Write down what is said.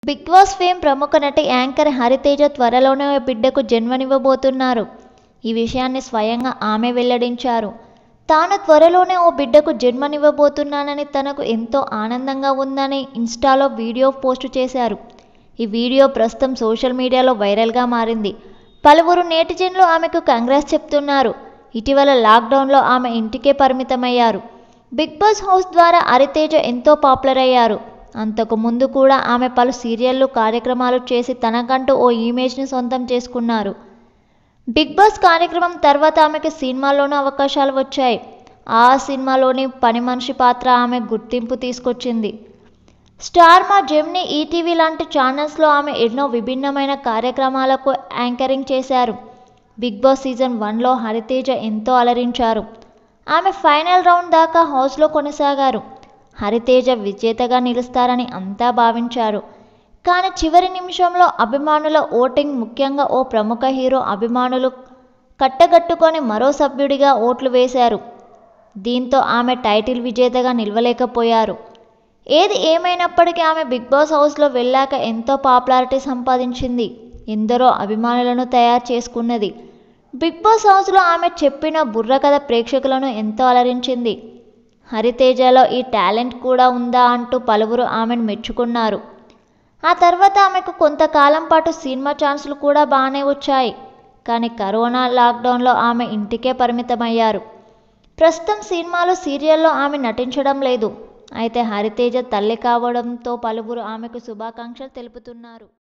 big boss fame ప్రముఖ నటి anchor Hariteja త్వరలోనే ఓ బిడ్డకు జన్మనివ్వబోతున్నారు ఈ విషయాన్ని స్వయంగా ఆమె వెల్లడించారు తాను త్వరలోనే ఓ బిడ్డకు జన్మనివ్వబోతున్నానని తనకు ఎంతో ఆనందంగా ఉందని ఇన్స్టాలో వీడియో పోస్టు చేశారు ఈ వీడియో ప్రస్తుతం సోషల్ మీడియాలో వైరల్గా మారింది పలువురు నేటిజన్లు ఆమెకు కంగ్రాస్ చెప్తున్నారు ఇటీవల లాక్డౌన్లో ఆమె ఇంటికే పరిమితమయ్యారు బిగ్ బాస్ హౌస్ ద్వారా హరితేజ ఎంతో పాపులర్ అయ్యారు అంతకు ముందు కూడా ఆమె పలు సీరియళ్లు కార్యక్రమాలు చేసి తనకంటూ ఓ ఇమేజ్ని సొంతం చేసుకున్నారు బిగ్ బాస్ కార్యక్రమం తర్వాత ఆమెకి సినిమాల్లోనూ అవకాశాలు వచ్చాయి ఆ సినిమాలోని పని మనిషి పాత్ర ఆమె గుర్తింపు తీసుకొచ్చింది స్టార్ మా జెమ్ని ఈటీవీ లాంటి ఛానల్స్లో ఆమె ఎన్నో విభిన్నమైన కార్యక్రమాలకు యాంకరింగ్ చేశారు బిగ్ బాస్ సీజన్ వన్లో హరితేజ ఎంతో అలరించారు ఆమె ఫైనల్ రౌండ్ దాకా హౌస్లో కొనసాగారు హరితేజ విజేతగా నిలుస్తారని అంతా భావించారు కానీ చివరి నిమిషంలో అభిమానుల ఓటింగ్ ముఖ్యంగా ఓ ప్రముఖ హీరో అభిమానులు కట్టగట్టుకొని మరో సభ్యుడిగా ఓట్లు వేశారు దీంతో ఆమె టైటిల్ విజేతగా నిలవలేకపోయారు ఏది ఏమైనప్పటికీ ఆమె బిగ్ బాస్ హౌస్లో వెళ్ళాక ఎంతో పాపులారిటీ సంపాదించింది ఎందరో అభిమానులను తయారు చేసుకున్నది బిగ్ బాస్ హౌస్లో ఆమె చెప్పిన బుర్ర కథ ప్రేక్షకులను ఎంతో అలరించింది హరితేజలో ఈ టాలెంట్ కూడా ఉందా అంటూ పలువురు ఆమెను మెచ్చుకున్నారు ఆ తర్వాత ఆమెకు కొంతకాలం పాటు సినిమా ఛాన్సులు కూడా బాగానే వచ్చాయి కానీ కరోనా లాక్డౌన్లో ఆమె ఇంటికే పరిమితమయ్యారు ప్రస్తుతం సినిమాలు సీరియల్లో ఆమె నటించడం లేదు అయితే హరితేజ తల్లి కావడంతో పలువురు ఆమెకు శుభాకాంక్షలు తెలుపుతున్నారు